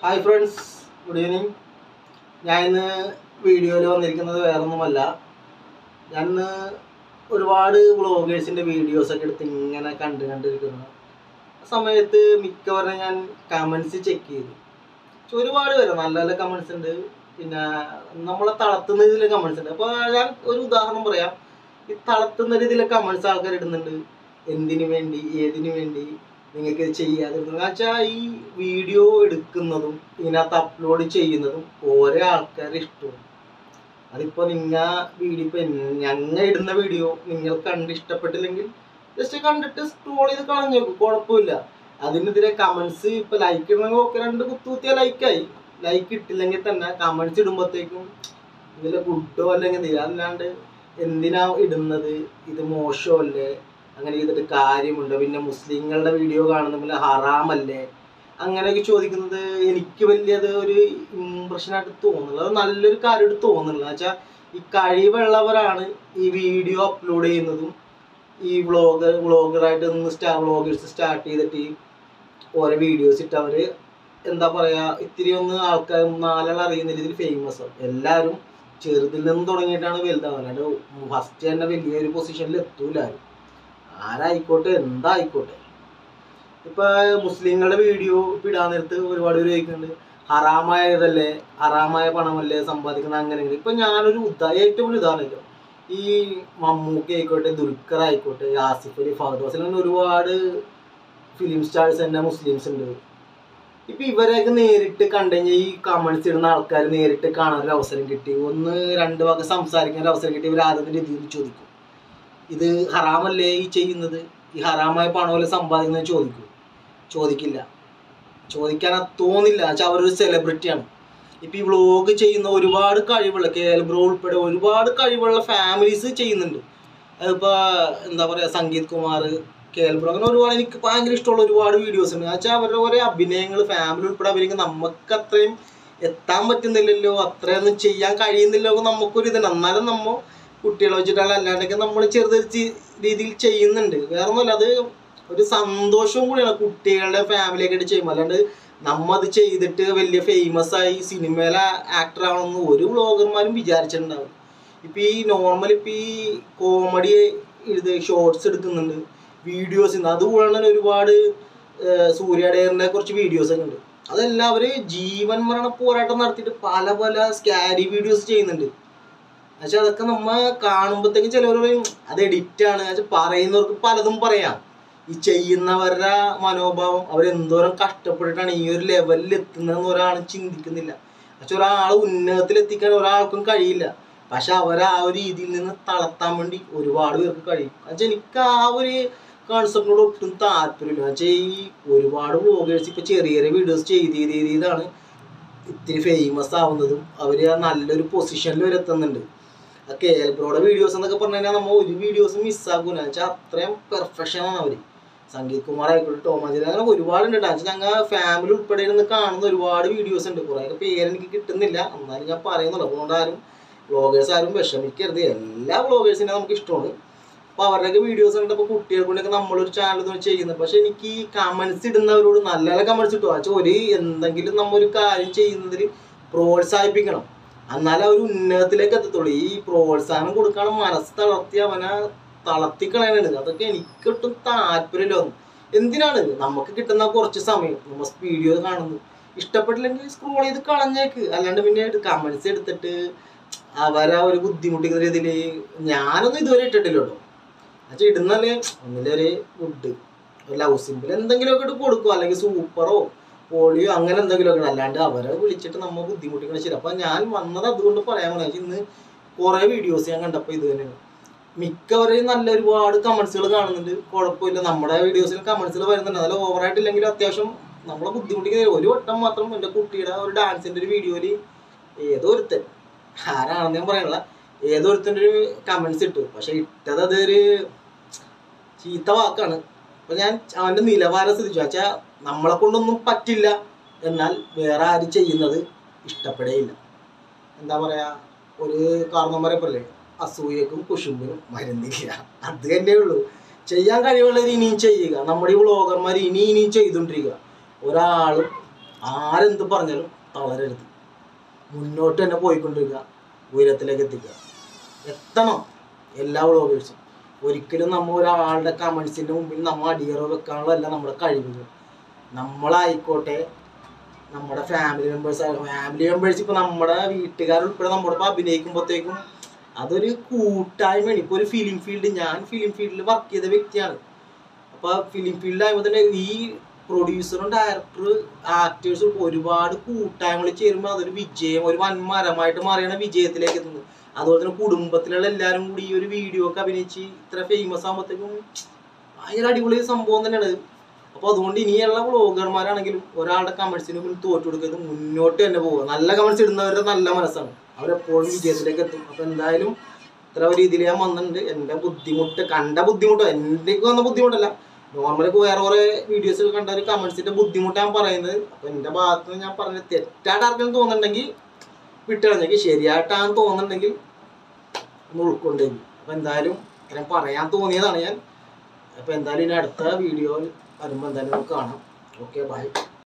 Hi friends good evening ഞാൻ ഇന്ന് വീഡിയോയിൽ വന്നിരിക്കുന്നത് വേറൊന്നുമല്ല ഞാൻ ഇന്ന് ഒരുപാട് വ്ളോഗേഴ്സിൻ്റെ വീഡിയോസൊക്കെ എടുത്ത് ഇങ്ങനെ കണ്ട് കണ്ടിരിക്കുന്നു ആ സമയത്ത് മിക്കവാറും ഞാൻ കമൻസ് ചെക്ക് ചെയ്തു പക്ഷെ ഒരുപാട് പേര് നല്ല നല്ല കമൻസ് ഉണ്ട് പിന്നെ നമ്മളെ തളർത്തുന്ന ഇതിലെ കമൻസ് ഉണ്ട് അപ്പോൾ ഞാൻ ഒരു ഉദാഹരണം പറയാം ഈ തളർത്തുന്ന രീതിയിലെ കമൻസ് ആൾക്കാർ ഇടുന്നുണ്ട് എന്തിനു വേണ്ടി ഏതിനു വേണ്ടി നിങ്ങൾക്ക് ഇത് ചെയ്യാതിരുന്നു വെച്ചാൽ ഈ വീഡിയോ എടുക്കുന്നതും ഇതിനകത്ത് അപ്ലോഡ് ചെയ്യുന്നതും ഓരോ ആൾക്കാരുടെ ഇഷ്ടവും അതിപ്പോൾ നിങ്ങ വീഡിയോ ഇപ്പം ഞങ്ങൾ ഇടുന്ന വീഡിയോ നിങ്ങൾ കണ്ട് ഇഷ്ടപ്പെട്ടില്ലെങ്കിൽ ജസ്റ്റ് കണ്ടിട്ട് സ്ക്രോൾ ചെയ്ത് കളഞ്ഞു നോക്കും കുഴപ്പമില്ല അതിനെതിരെ കമൻസ് ഇപ്പം ലൈക്ക് ഇടണമെങ്കിൽ ഒക്കെ രണ്ട് കുത്തുകുത്തിയ ലൈക്കായി ലൈക്ക് ഇട്ടില്ലെങ്കിൽ തന്നെ കമൻസ് ഇടുമ്പോഴത്തേക്കും ഇതിൽ ഗുഡോ അല്ലെങ്കിൽ എന്തെങ്കിലും അല്ലാണ്ട് എന്തിനാ ഇടുന്നത് ഇത് മോശമല്ലേ അങ്ങനെ ചെയ്തിട്ട് കാര്യമുണ്ടോ പിന്നെ മുസ്ലിങ്ങളുടെ വീഡിയോ കാണുന്ന ഹറാമല്ലേ അങ്ങനെയൊക്കെ ചോദിക്കുന്നത് എനിക്ക് വലിയത് ഒരു ഇമ്പ്രഷനായിട്ട് തോന്നുന്നില്ല അത് നല്ലൊരു കാര്യമായിട്ട് തോന്നുന്നില്ല വെച്ചാൽ ഈ കഴിവുള്ളവരാണ് ഈ വീഡിയോ അപ്ലോഡ് ചെയ്യുന്നതും ഈ വ്ളോഗർ വ്ളോഗറായിട്ട് നിന്ന് സ്റ്റാ വ്ളോഗേഴ്സ് സ്റ്റാർട്ട് ചെയ്തിട്ട് ഈ ഓരോ വീഡിയോസ് ഇട്ട് അവർ എന്താ പറയുക ഇത്തിരി ഒന്ന് ആൾക്കാർ നാലാൾ അറിയുന്ന രീതിയിൽ ഫേമസ് ആവും എല്ലാവരും ചെറുതിൽ നിന്ന് തുടങ്ങിയിട്ടാണ് വലുതാവുന്നത് അല്ലാണ്ട് ഫസ്റ്റ് തന്നെ വലിയൊരു പൊസിഷനിൽ എത്തൂല ആരും ആരായിക്കോട്ടെ എന്തായിക്കോട്ടെ ഇപ്പൊ മുസ്ലിങ്ങളുടെ വീഡിയോ ഇപ്പൊ ഇടാൻ നേരത്ത് ഒരുപാട് പേര് ചോദിക്കുന്നുണ്ട് ഹറാമായതല്ലേ ഹറാമായ പണമല്ലേ സമ്പാദിക്കുന്നത് അങ്ങനെ ഇങ്ങനെ. ഇപ്പൊ ഞാനൊരു ഉദാ ഏറ്റവും വലിയ ഉദാഹരണമല്ലോ ഈ മമ്മൂക്കി ആയിക്കോട്ടെ ദുൽഖർ ആയിക്കോട്ടെ ആസിഫ് അലി ഫഹദ് ഫാസിൽ അങ്ങനെ ഒരുപാട് ഫിലിം സ്റ്റാർസ് തന്നെ മുസ്ലിംസ് ഉണ്ട് ഇപ്പൊ ഇവരെയൊക്കെ നേരിട്ട് കണ്ടുകഴിഞ്ഞാൽ ഈ കമന്റ്സ് ഇടുന്ന ആൾക്കാർ നേരിട്ട് കാണാൻ ഒരു അവസരം കിട്ടി ഒന്ന് രണ്ട് വാക്ക് സംസാരിക്കാൻ ഒരു അവസരം കിട്ടി ഇവർ ആദ്യം രീതിയിൽ ചോദിക്കും ഇത് ഹറാമല്ലേ ഈ ചെയ്യുന്നത് ഈ ഹറാമായ പണമല്ലേ സമ്പാദിക്കുന്നത് ചോദിക്കൂ ചോദിക്കില്ല ചോദിക്കാൻ തോന്നില്ല വെച്ചാൽ അവരൊരു സെലിബ്രിറ്റിയാണ് ഇപ്പം ഈ വ്ളോഗ് ചെയ്യുന്ന ഒരുപാട് കഴിവുള്ള കെ എൽ ബ്രോ ഉൾപ്പെടെ ഒരുപാട് കഴിവുള്ള ഫാമിലീസ് ചെയ്യുന്നുണ്ട് അതിപ്പോൾ എന്താ പറയുക Sangeeth Kumar K L bro അങ്ങനെ ഒരുപാട് എനിക്ക് ഭയങ്കര ഇഷ്ടമുള്ള ഒരുപാട് വീഡിയോസ് ഉണ്ട് വെച്ചാൽ അവരുടെ ഓരോ അഭിനയങ്ങൾ ഫാമിലി ഉൾപ്പെടെ അഭിനയിക്കുന്ന നമുക്ക് അത്രയും എത്താൻ പറ്റുന്നില്ലല്ലോ അത്രയൊന്നും ചെയ്യാൻ കഴിയുന്നില്ലോ എന്ന് നമുക്കൊരു ഇതുണ്ട് എന്നാലും നമ്മൾ കുട്ടികളെ വെച്ചിട്ടാണ് അല്ലാണ്ടൊക്കെ നമ്മൾ ചെറുതൊരു ചി- രീതിയിൽ ചെയ്യുന്നുണ്ട് വേറെ ഒന്നുമല്ല അത് ഒരു സന്തോഷവും കൂടിയാണ് കുട്ടികളുടെ ഫാമിലിയൊക്കെ ആയിട്ട് ചെയ്യുമ്പോൾ അല്ലാണ്ട് നമ്മ അത് ചെയ്തിട്ട് വലിയ ഫേമസ് ആയി സിനിമയിലെ ആക്ടർ ആവണമെന്ന് ഒരു വ്ളോഗർമാരും വിചാരിച്ചിട്ടുണ്ടാവും ഇപ്പം ഈ നോർമൽ ഇപ്പം ഈ കോമഡി ഇത് ഷോർട്സ് എടുക്കുന്നുണ്ട് വീഡിയോസ് ഉണ്ട് അതുകൂടാണ്ട് തന്നെ ഒരുപാട് സൂര്യാടേറിനെ കുറച്ച് വീഡിയോസ് ഒക്കെ ഉണ്ട് അതെല്ലാം അവർ ജീവൻ മരണ പോരാട്ടം നടത്തിയിട്ട് പല പല സ്കാരി വീഡിയോസ് ചെയ്യുന്നുണ്ട് പക്ഷെ അതൊക്കെ നമ്മ കാണുമ്പോഴത്തേക്കും ചിലവർ പറയും അത് എഡിറ്റ് ആണ് പക്ഷെ പറയുന്നവർക്ക് പലതും പറയാം ഈ ചെയ്യുന്നവരുടെ മനോഭാവം അവരെന്തോരം കഷ്ടപ്പെട്ടിട്ടാണ് ഈ ഒരു ലെവലിൽ എത്തുന്നതെന്ന് ഒരാൾ ചിന്തിക്കുന്നില്ല പക്ഷെ ഒരാൾ ഉന്നതത്തിൽ എത്തിക്കാൻ ഒരാൾക്കും കഴിയില്ല പക്ഷെ അവരെ ആ ഒരു രീതിയിൽ നിന്ന് തളർത്താൻ വേണ്ടി ഒരുപാട് പേർക്ക് കഴിയും എന്നുവെച്ചാൽ എനിക്ക് ആ ഒരു കോൺസെപ്റ്റിനോട് ഒട്ടും താല്പര്യമില്ല എന്നുവെച്ചാൽ ഈ ഒരുപാട് വ്ളോഗേഴ്സ് ഇപ്പൊ ചെറിയ ചെറിയ വീഡിയോസ് ചെയ്ത് ചെയ്ത് ചെയ്താണ് ഇത്തിരി ഫേമസ് ആവുന്നതും അവർ ആ നല്ലൊരു പൊസിഷനിൽ വരെ എത്തുന്നുണ്ട് ആ കെ എൽ ബ്രോയുടെ വീഡിയോസ് എന്നൊക്കെ പറഞ്ഞു കഴിഞ്ഞാൽ നമ്മൾ ഒരു വീഡിയോസ് മിസ്സാക്കൂല വെച്ചാൽ അത്രയും പെർഫെക്ഷൻ ആണ് അവർ സംഗീത് കുമാർ ആയിക്കോട്ടെ ടോമാജി അങ്ങനെ ഒരുപാടുണ്ട് ഡാൻസ് ഞങ്ങൾ ഫാമിലി ഉൾപ്പെടെ ഇരുന്ന് കാണുന്ന ഒരുപാട് വീഡിയോസ് ഉണ്ട് കുറേയൊക്കെ പേര് എനിക്ക് കിട്ടുന്നില്ല എന്നാലും ഞാൻ പറയുന്നുള്ളൂ അതുകൊണ്ട് ആരും വ്ളോഗേഴ്സ് ആരും വിഷമിക്കരുത് എല്ലാ വ്ളോഗേഴ്സിനെ നമുക്ക് ഇഷ്ടമാണ് അപ്പോൾ അവരുടെയൊക്കെ വീഡിയോസ് കണ്ടപ്പോൾ കുട്ടികളെ കൊണ്ടൊക്കെ നമ്മളൊരു ചാനൽ ചെയ്യുന്നത് പക്ഷെ എനിക്ക് ഈ കമൻസ് ഇടുന്നവരോട് നല്ല നല്ല കമൻസ് കിട്ടും വെച്ചാൽ ഒരു എന്തെങ്കിലും നമ്മ ഒരു കാര്യം ചെയ്യുന്നതിൽ പ്രോത്സാഹിപ്പിക്കണം എന്നാലേ അവർ ഉന്നതത്തിലേക്ക് എത്തത്തുള്ളൂ ഈ പ്രോത്സാഹനം കൊടുക്കാൻ മനസ്സ് തളർത്തി അവനെ തളർത്തിക്കളയാനാണ് അതൊക്കെ എനിക്ക് ഒട്ടും താല്പര്യമില്ല ഒന്നും എന്തിനാണ് നമുക്ക് കിട്ടുന്ന കുറച്ച് സമയം നമ്മൾ വീഡിയോ കാണുന്നു ഇഷ്ടപ്പെട്ടില്ലെങ്കിൽ സ്ക്രോൾ ചെയ്ത് കളഞ്ഞേക്ക് അല്ലാണ്ട് പിന്നെ കമൻസ് എടുത്തിട്ട് അവരെ ഒരു ബുദ്ധിമുട്ടിക്കുന്ന രീതിയിൽ ഞാനൊന്നും ഇതുവരെ ഇട്ടിട്ടില്ല കേട്ടോ എന്നുവെച്ചാൽ ഇടുന്നല്ലേ ഒന്നിലൊരു ഫുഡ് ഒരു ലവ് സിമ്പിൾ എന്തെങ്കിലുമൊക്കെ ഇട്ട് കൊടുക്കും അല്ലെങ്കിൽ സൂപ്പറോ പോളിയോ അങ്ങനെ എന്തെങ്കിലുമൊക്കെ അല്ലാണ്ട് അവരെ വിളിച്ചിട്ട് നമ്മൾ ബുദ്ധിമുട്ടിക്കണ ശരി അപ്പം ഞാൻ വന്നത് അതുകൊണ്ട് പറയാൻ പറയാം ഇന്ന് കുറേ വീഡിയോസ് ഞാൻ കണ്ടപ്പോൾ ഇത് തന്നെയാണ് മിക്കവരെയും നല്ല ഒരുപാട് കമൻസുകൾ കാണുന്നുണ്ട് കുഴപ്പമില്ല നമ്മുടെ വീഡിയോസിൽ കമൻസുകൾ വരുന്നുണ്ട് അതിൽ ഓവറായിട്ടില്ലെങ്കിലും അത്യാവശ്യം നമ്മളെ ബുദ്ധിമുട്ടിക്കുന്ന ഒരു വട്ടം മാത്രം എൻ്റെ കുട്ടിയുടെ ഒരു ഡാൻസിൻ്റെ ഒരു വീഡിയോയിൽ ഏതോ ഒരുത്തൻ ആരാണെന്ന് ഞാൻ പറയണില്ല ഏതോ ഒരുത്തൻ്റെ ഒരു കമൻസ് ഇട്ടു പക്ഷെ ഇട്ടത് അതൊരു ചീത്ത വാക്കാണ് അപ്പൊ ഞാൻ അവന്റെ നിലവാരം ശ്രദ്ധിച്ചു വെച്ചാൽ നമ്മളെ കൊണ്ടൊന്നും പറ്റില്ല എന്നാൽ വേറെ ആരും ചെയ്യുന്നത് ഇഷ്ടപ്പെടേയില്ല എന്താ പറയാ ഒരു കാരണം പറയപ്പല്ലേ അസൂയക്കും കുശുമ്പിനും മരുന്നില്ല അത് തന്നെ ഉള്ളൂ ചെയ്യാൻ കഴിവുള്ളവർ ഇനിയും ചെയ്യുക നമ്മുടെ ഈ വ്ളോഗർമാർ ഇനി ഇനിയും ചെയ്തുകൊണ്ടിരിക്കുക ഒരാളും ആരെന്ത് പറഞ്ഞാലും തളരരുത് മുന്നോട്ട് തന്നെ പോയിക്കൊണ്ടിരിക്കുക ഉയരത്തിലേക്ക് എത്തിക്കുക എത്തണം എല്ലാ വ്ളോഗേഴ്സും ഒരിക്കലും നമ്മൾ ഒരാളുടെ കമൻസിൻ്റെ മുമ്പിൽ നമ്മൾ അടിയറോ വെക്കാനുള്ളതല്ല നമ്മുടെ കഴിവുകൾ നമ്മളായിക്കോട്ടെ നമ്മുടെ ഫാമിലി മെമ്പേഴ്സ് ഫാമിലി മെമ്പേഴ്സ് ഇപ്പോൾ നമ്മുടെ വീട്ടുകാരുൾപ്പെടെ നമ്മുടെ ഇപ്പോൾ അഭിനയിക്കുമ്പോഴത്തേക്കും അതൊരു കൂട്ടായ്മയാണ് ഇപ്പോൾ ഒരു ഫിലിം ഫീൽഡ് ഞാൻ ഫിലിം ഫീൽഡിൽ വർക്ക് ചെയ്ത വ്യക്തിയാണ് അപ്പോൾ ഫിലിം ഫീൽഡായപ്പോൾ തന്നെ ഈ പ്രൊഡ്യൂസറും ഡയറക്ടർ ആക്ടേഴ്സും ഒരുപാട് കൂട്ടായ്മകൾ ചേരുമ്പോൾ അതൊരു വിജയം ഒരു വൻമരമായിട്ട് മാറിയാണ് വിജയത്തിലേക്ക് എത്തുന്നത് അതുപോലെ തന്നെ കുടുംബത്തിലുള്ള എല്ലാവരും കൂടി ഈ ഒരു വീഡിയോ ഒക്കെ അഭിനയിച്ച് ഇത്ര ഫേമസ് ആകുമ്പോഴത്തേക്കും ഭയങ്കര അടിപൊളി സംഭവം തന്നെയാണ് ഇത്. അപ്പോൾ അതുകൊണ്ട് ഇനിയുള്ള വ്ളോഗർമാരാണെങ്കിലും ഒരാളുടെ കമൻസിന് മുന്നിൽ തോറ്റു കൊടുക്കരുത് മുന്നോട്ട് തന്നെ പോവുക നല്ല കമൻസ് ഇടുന്നവരുടെ നല്ല മനസ്സാണ് അവരെപ്പോഴും വിജയത്തിലേക്ക് എത്തും അപ്പോൾ എന്തായാലും ഇത്ര ഒരു രീതിയിൽ ഞാൻ വന്നിട്ടുണ്ട് എൻ്റെ ബുദ്ധിമുട്ട് കണ്ട ബുദ്ധിമുട്ടോ എൻ്റെ വന്ന ബുദ്ധിമുട്ടല്ല നോർമലി വേറെ കുറെ വീഡിയോസ് കണ്ട ഒരു കമൻസിന്റെ ബുദ്ധിമുട്ട് ഞാൻ പറയുന്നത് അപ്പോൾ എൻ്റെ ഭാഗത്ത് നിന്ന് ഞാൻ പറഞ്ഞത് തെറ്റായിട്ട് ആർക്കെങ്കിലും തോന്നുന്നുണ്ടെങ്കിൽ വിട്ടുകളഞ്ഞെങ്കിൽ ശരിയായിട്ടാണ് തോന്നുന്നുണ്ടെങ്കിൽ ഒന്ന് ഉൾക്കൊണ്ടേക്കും അപ്പോൾ എന്തായാലും ഇങ്ങനെ പറയാൻ തോന്നിയതാണ് ഞാൻ അപ്പോൾ എന്തായാലും ഇനി അടുത്ത വീഡിയോയിൽ വരുമ്പോൾ എന്തായാലും നമുക്ക് കാണാം ഓക്കെ ബൈ